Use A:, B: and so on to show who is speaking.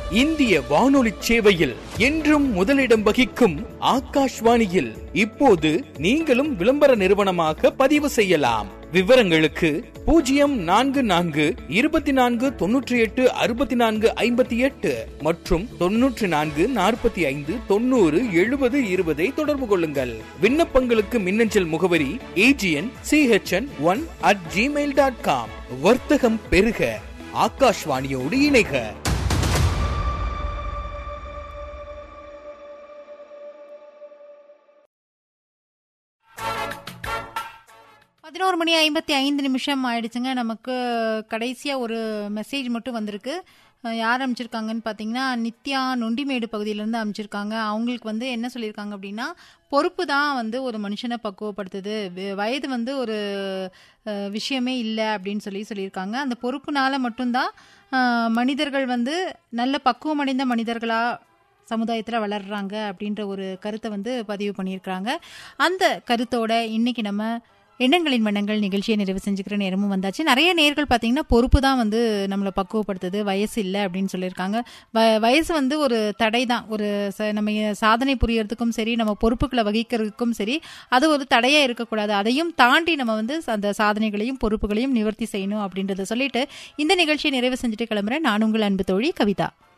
A: இந்திய வானொலி சேவையில் என்றும் முதலிடம் வகிக்கும் ஆகாஷ்வாணியில் இப்போது நீங்களும் விளம்பர நிறுவனமாக பதிவு செய்யலாம் விவரங்களுக்கு பூஜ்ஜியம் நான்கு நான்கு இருபத்தி நான்கு தொன்னூற்றி எட்டு அறுபத்தி நான்கு ஐம்பத்தி எட்டு மற்றும் தொன்னூற்றி நான்கு நாற்பத்தி ஐந்து தொண்ணூறு எழுபது இருபதை தொடர்பு கொள்ளுங்கள் விண்ணப்பங்களுக்கு மின்னஞ்சல் முகவரி A G N C H N one at Gmail dot com வர்த்தகம் பெருக ஆகாஷ்வாணியோடு இணைக
B: பதினோரு மணி ஐம்பத்தி ஐந்து நிமிஷம் ஆயிடுச்சுங்க நமக்கு கடைசியா ஒரு மெசேஜ் மட்டும் வந்திருக்கு அஹ் யார் அமைச்சிருக்காங்கன்னு பார்த்தீங்கன்னா நித்யா நொண்டிமேடு பகுதியிலேருந்து அமைச்சிருக்காங்க அவங்களுக்கு வந்து என்ன சொல்லியிருக்காங்க அப்படின்னா பொறுப்பு தான் வந்து ஒரு மனுஷனை பக்குவப்படுத்துது வ- வயது வந்து ஒரு அஹ், விஷயமே இல்லை அப்படின்னு சொல்லி சொல்லியிருக்காங்க அந்த பொறுப்புனால மட்டும்தான் அஹ், மனிதர்கள் வந்து நல்ல பக்குவமடைந்த மனிதர்களா சமுதாயத்தில் வளர்றாங்க அப்படின்ற ஒரு கருத்தை வந்து பதிவு பண்ணியிருக்கிறாங்க அந்த கருத்தோட இன்னைக்கு நம்ம எண்ணங்களின் வண்ணங்கள் நிகழ்ச்சியை நிறைவு செஞ்சுக்கிற நேரமும் வந்தாச்சு நிறைய நேர்கள் பார்த்தீங்கன்னா பொறுப்பு தான் வந்து நம்மளை பக்குவப்படுத்துது வயசு இல்லை அப்படின்னு சொல்லியிருக்காங்க வ வயசு வந்து ஒரு தடை தான் ஒரு ச- நம்ம சாதனை புரியறதுக்கும் சரி நம்ம பொறுப்புகளை வகிக்கிறதுக்கும் சரி அது ஒரு தடையாக இருக்கக்கூடாது அதையும் தாண்டி நம்ம வந்து அந்த சாதனைகளையும் பொறுப்புகளையும் நிவர்த்தி செய்யணும் அப்படின்றத சொல்லிட்டு இந்த நிகழ்ச்சியை நிறைவு செஞ்சுட்டு கிளம்புறேன் நான் உங்கள் அன்பு தோழி கவிதா